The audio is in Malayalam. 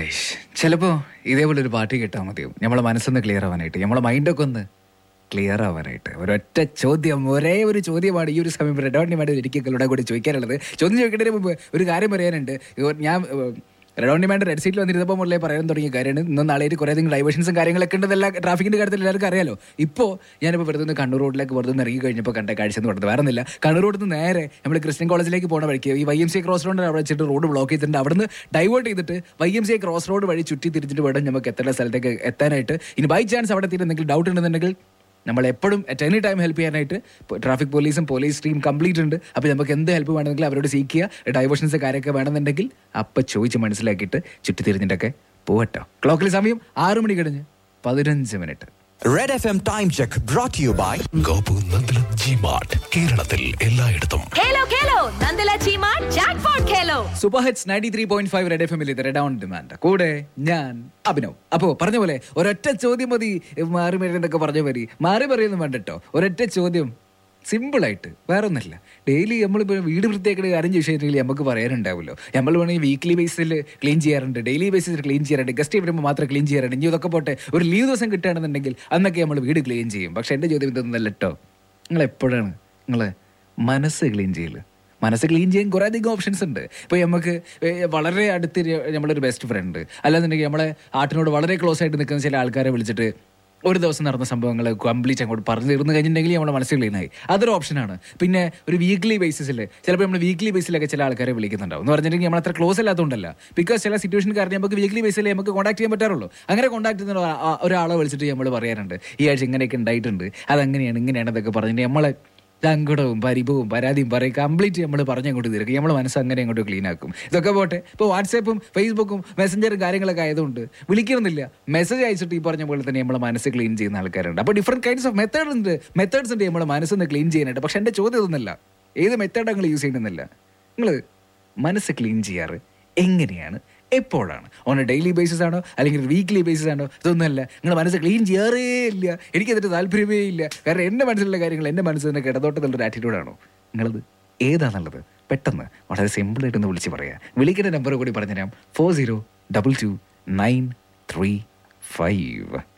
ഹൈഷ് ചിലപ്പോൾ ഇതേപോലെ ഒരു പാട്ട് കേട്ടാൽ മതിയോ നമ്മളെ മനസ്സൊന്ന് ക്ലിയർ ആവാനായിട്ട് നമ്മളെ മൈൻഡൊക്കെ ഒന്ന് ക്ലിയർ ആവാനായിട്ട് ഒരൊറ്റ ചോദ്യം ഒരേ ഒരു ചോദ്യമാണ് ഈ ഒരു സമയം റെഡോണിന് വേണ്ടി ഒരിക്കലും കൂടി ചോദിക്കാനുള്ളത് ചോദ്യം ചോദിക്കുന്നതിന് മുമ്പ് ഒരു കാര്യം പറയാനുണ്ട് ഇവർ ഞാൻ റെഡോണിന് വേണ്ടി റെഡ് സീറ്റിൽ വന്നിരുന്നപ്പോൾ മുതലേ പറയാൻ തുടങ്ങിയ കാര്യമാണ് ഇന്നും നാളെ കുറേ അധികം ഡൈവേഷൻസും കാര്യങ്ങളൊക്കെ ഉണ്ടെന്നല്ല ട്രാഫിക്കിന്റെ കാര്യത്തിൽ എല്ലാവർക്കും അറിയാലോ ഇപ്പോൾ ഞാനിപ്പോൾ വെറുതെ ഒന്ന് കണ്ണൂർ റോഡിലേക്ക് വെറുതെ ഒന്ന് ഇറങ്ങി കഴിഞ്ഞപ്പോൾ കണ്ട കാഴ്ച എന്ന് പറഞ്ഞത് വേറെ ഒന്നുമില്ല കണ്ണൂർ റോഡിൽ നിന്ന് നേരെ നമ്മൾ ക്രിസ്ത്യൻ കോളേജിലേക്ക് പോണ വഴിക്ക് ഈ വൈ എം സി ക്രോസ് റോഡിൽ അവിടെ വെച്ചിട്ട് റോഡ് ബ്ലോക്ക് ചെയ്തിട്ടുണ്ട് അവിടുന്ന് ഡൈവേർട്ട് ചെയ്തിട്ട് Y M C cross road വഴി ചുറ്റി തിരിച്ചിട്ട് വേണം നമുക്ക് എത്തേണ്ട സ്ഥലത്തേക്ക് എത്താനായിട്ട് ഇനി ബൈ ചാൻസ് അവിടെ എത്തിയിട്ട് എന്തെങ്കിലും ഡൗട്ട് ഉണ്ടെന്നുണ്ടെങ്കിൽ നമ്മൾ എപ്പോഴും അറ്റ് എനി ടൈം ഹെൽപ്പ് ചെയ്യാനായിട്ട് ട്രാഫിക് പോലീസും പോലീസ് ടീം കംപ്ലീറ്റ് ഉണ്ട് അപ്പോൾ നമുക്ക് എന്ത് ഹെൽപ്പ് വേണമെങ്കിലും അവരോട് സീക്ക് ചെയ്യുക ഡൈവേഷൻസ് കാര്യമൊക്കെ വേണമെന്നുണ്ടെങ്കിൽ അപ്പം ചോദിച്ച് മനസ്സിലാക്കിയിട്ട് ചുറ്റി തിരിഞ്ഞിട്ടൊക്കെ പോകട്ടോ ക്ലോക്കിൽ സമയം ആറു മണി കഴിഞ്ഞ് പതിനഞ്ച് minute Red FM Time Check brought to you by Gopu Nandilath G mart കേരളത്തിൽ എല്ലായിടത്തും ഖേലോ ഖേലോ നന്ദല ചീമാ ജാക്ക്പോട്ട് ഖേലോ super hits ninety three point five red F എമ്മിൽ ഇത് റെഡ് ഓൺ ഡിമാൻഡ് കൂടെ ഞാൻ അഭിനവ് അപ്പോ പറഞ്ഞ പോലെ ഒരൊറ്റ ചോദ്യം മതി മാറി മരുന്നൊക്കെ പറഞ്ഞ മതി മാറി പറയുന്നു വേണ്ട കേട്ടോ ഒരൊറ്റ ചോദ്യം സിമ്പിളായിട്ട് വേറെ ഒന്നുമില്ല ഡെയിലി നമ്മളിപ്പോൾ വീട് വൃത്തിയാക്കുന്ന കാര്യം ചോദിച്ചിട്ടുണ്ടെങ്കിൽ നമുക്ക് പറയാനുണ്ടാവുമല്ലോ നമ്മൾ വേണമെങ്കിൽ വീക്ക്ലി ബേസിൽ ക്ലീൻ ചെയ്യാറുണ്ട് ഡെയിലി ബേസിൽ ക്ലീൻ ചെയ്യാറുണ്ട് ഗസ്റ്റ് വരുമ്പോൾ മാത്രം ക്ലീൻ ചെയ്യാറുണ്ട് ഇനി ഇതൊക്കെ പോട്ടെ ഒരു ലീവ് ദിവസം കിട്ടുകയാണെന്നുണ്ടെങ്കിൽ അന്നൊക്കെ നമ്മൾ വീട് ക്ലീൻ ചെയ്യും പക്ഷെ എൻ്റെ ചോദ്യം ഇതൊന്നല്ല കേട്ടോ നിങ്ങൾ എപ്പോഴാണ് നിങ്ങൾ മനസ്സ് ക്ലീൻ ചെയ്യല് മനസ്സ് ക്ലീൻ ചെയ്യാൻ കുറേ അധികം ഓപ്ഷൻസ് ഉണ്ട് ഇപ്പോൾ നമുക്ക് ഏ, വളരെ അടുത്ത് ര- നമ്മളൊരു ബെസ്റ്റ് ഫ്രണ്ട് അല്ലാന്നുണ്ടെങ്കിൽ നമ്മളെ ആട്ടിനോട് വളരെ ക്ലോസ് ആയിട്ട് നിൽക്കുന്ന ചില ആൾക്കാരെ വിളിച്ചിട്ട് ഒരു ദിവസം നടന്ന സംഭവങ്ങൾ കംപ്ലീറ്റ് അങ്ങോട്ട് പറഞ്ഞു തീർന്നു കഴിഞ്ഞിട്ടുണ്ടെങ്കിൽ നമ്മുടെ മനസ്സ് ക്ലീനായി അതൊരു ഓപ്ഷനാണ് പിന്നെ ഒരു വീക്ക്ലി ബേസിസിൽ ചിലപ്പോൾ നമ്മൾ വീക്ക്ലി ബേസിലൊക്കെ ചില ആൾക്കാരെ വിളിക്കുന്നുണ്ടാവും എന്ന് പറഞ്ഞിട്ടുണ്ടെങ്കിൽ നമ്മൾ അത്ര ക്ലോസ് അല്ലാത്തതുകൊണ്ടല്ല ബിക്കോസ് ചില സിറ്റുവേഷൻ കാരണം നമുക്ക് വീക്ക്ലി ബേസിൽ നമുക്ക് കോൺടാക്ട് ചെയ്യാൻ പറ്റാറുള്ളൂ അങ്ങനെ കോൺടാക്ട് ചെയ്യുന്ന ഒരാ- ആ- ഒരാളെ വിളിച്ചിട്ട് നമ്മൾ പറയാറുണ്ട് ഈ ആഴ്ച ഇങ്ങനെയൊക്കെ ഉണ്ടായിട്ടുണ്ട് അതങ്ങനെയാണ് ഇങ്ങനെയാണ് എന്നൊക്കെ പറഞ്ഞിട്ട് നമ്മളെ സങ്കടവും പരിഭവും പരാതിയും പറയും കംപ്ലീറ്റ് നമ്മൾ പറഞ്ഞങ്ങോട്ട് തീർക്കും നമ്മൾ മനസ്സ് അങ്ങനെ അങ്ങോട്ട് ക്ലീൻ ആക്കും ഇതൊക്കെ പോട്ടെ ഇപ്പോൾ വാട്സാപ്പും ഫേസ്ബുക്കും മെസ്സഞ്ചറും കാര്യങ്ങളൊക്കെ ആയതുകൊണ്ട് വിളിക്കണമെന്നില്ല മെസ്സേജ് അയച്ചിട്ട് ഈ പറഞ്ഞ പോലെ തന്നെ നമ്മളെ മനസ്സ് ക്ലീൻ ചെയ്യുന്ന ആൾക്കാരുണ്ട് അപ്പോൾ ഡിഫറെൻറ്റ് കൈൻഡ്സ് ഓഫ് മെത്തേഡ് ഉണ്ട് മെത്തേഡ്സ് ഉണ്ട് നമ്മളെ മനസ്സൊന്ന് ക്ലീൻ ചെയ്യാനായിട്ട് പക്ഷെ എൻ്റെ ചോദ്യം ഇതൊന്നുമല്ല ഏത് മെത്തേഡാണ് നിങ്ങൾ യൂസ് ചെയ്യുന്നില്ല നിങ്ങൾ മനസ്സ് ക്ലീൻ ചെയ്യാറ് എങ്ങനെയാണ് എപ്പോഴാണ് ഓൺ എ ഡെയിലി ബേസിസ് ആണോ അല്ലെങ്കിൽ വീക്ക്ലി ബേസിസ് ആണോ ഇതൊന്നുമല്ല നിങ്ങൾ മനസ്സ് ക്ലീൻ ചെയ്യാറേ ഇല്ല എനിക്കതിന് താല്പര്യമേ ഇല്ല കാരണം എൻ്റെ മനസ്സിലുള്ള കാര്യങ്ങൾ എൻ്റെ മനസ്സ് തന്നെ കിടതോട്ടത്തിലുള്ള ആറ്റിറ്റ്യൂഡാണോ നിങ്ങളത് ഏതാണുള്ളത് പെട്ടെന്ന് വളരെ സിമ്പിളായിട്ടൊന്ന് വിളിച്ച് പറയാം വിളിക്കേണ്ട നമ്പർ കൂടി പറഞ്ഞുതരാം four zero double two nine three five